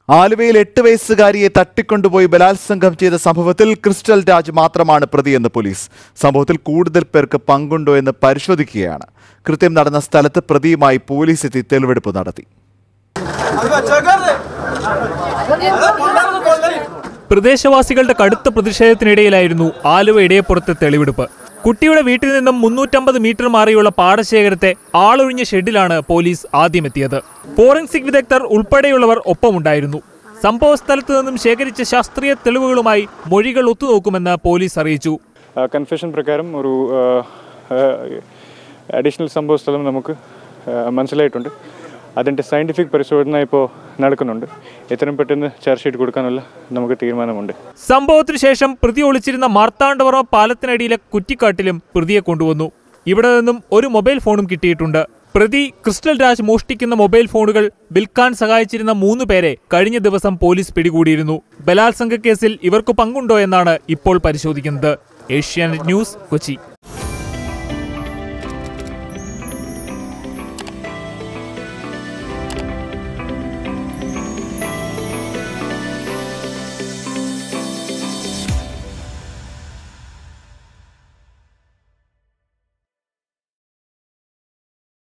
ആലുവയിൽ എട്ട് വയസ്സുകാരിയെ തട്ടിക്കൊണ്ടുപോയി ബലാത്സംഗം ചെയ്ത സംഭവത്തിൽ ക്രിസ്റ്റൽ രാജ് മാത്രമാണ് പ്രതിയെന്ന് പോലീസ് സംഭവത്തിൽ കൂടുതൽ പേർക്ക് പങ്കുണ്ടോ എന്ന് പരിശോധിക്കുകയാണ് കൃത്യം നടന്ന സ്ഥലത്ത് പ്രതിയുമായി പോലീസ് എത്തി തെളിവെടുപ്പ് നടത്തി പ്രദേശവാസികളുടെ കടുത്ത പ്രതിഷേധത്തിനിടയിലായിരുന്നു ആലുവ ഇടയപ്പുറത്തെ തെളിവെടുപ്പ് കുട്ടിയുടെ വീട്ടിൽ നിന്നും മുന്നൂറ്റമ്പത് മീറ്റർ മാറിയുള്ള പാടശേഖരത്തെ ആളൊഴിഞ്ഞ ഷെഡിലാണ് പോലീസ് ആദ്യമെത്തിയത് ഫോറൻസിക് വിദഗ്ധർ ഉൾപ്പെടെയുള്ളവർ ഒപ്പമുണ്ടായിരുന്നു സംഭവ സ്ഥലത്ത് നിന്നും ശേഖരിച്ച ശാസ്ത്രീയ തെളിവുകളുമായി മൊഴികൾ ഒത്തുനോക്കുമെന്ന് പോലീസ് അറിയിച്ചു കൺഫെഷൻ പ്രകാരം ഒരു അഡീഷണൽ സംഭവ സ്ഥലം നമുക്ക് ആ, മനസ്സിലായിട്ടുണ്ട് അതിൻ്റെ സയൻറ്റിഫിക് പരിശോധന ഇപ്പോൾ നടക്കുന്നുണ്ട് എത്രയും പെട്ടെന്ന് ചാർജ് ഷീറ്റ് കൊടുക്കാനുള്ള നമുക്ക് തീരുമാനമുണ്ട് സംഭവത്തിനു ശേഷം പ്രതി ഒളിച്ചിരുന്ന മാർത്താണ്ഡവർമ്മ പാലത്തിനടിയിലെ കുറ്റിക്കാട്ടിലും പ്രതിയെ കൊണ്ടുവന്നു ഇവിടെ നിന്നും ഒരു മൊബൈൽ ഫോണും കിട്ടിയിട്ടുണ്ട് പ്രതി ക്രിസ്റ്റൽ രാജ് മോഷ്ടിക്കുന്ന മൊബൈൽ ഫോണുകൾ വിൽക്കാൻ സഹായിച്ചിരുന്ന മൂന്ന് പേരെ കഴിഞ്ഞ ദിവസം പോലീസ് പിടികൂടിയിരുന്നു ബലാത്സംഗ കേസിൽ ഇവർക്ക് പങ്കുണ്ടോ എന്നാണ് ഇപ്പോൾ പരിശോധിക്കുന്നത് ഏഷ്യാനെറ്റ് ന്യൂസ് കൊച്ചി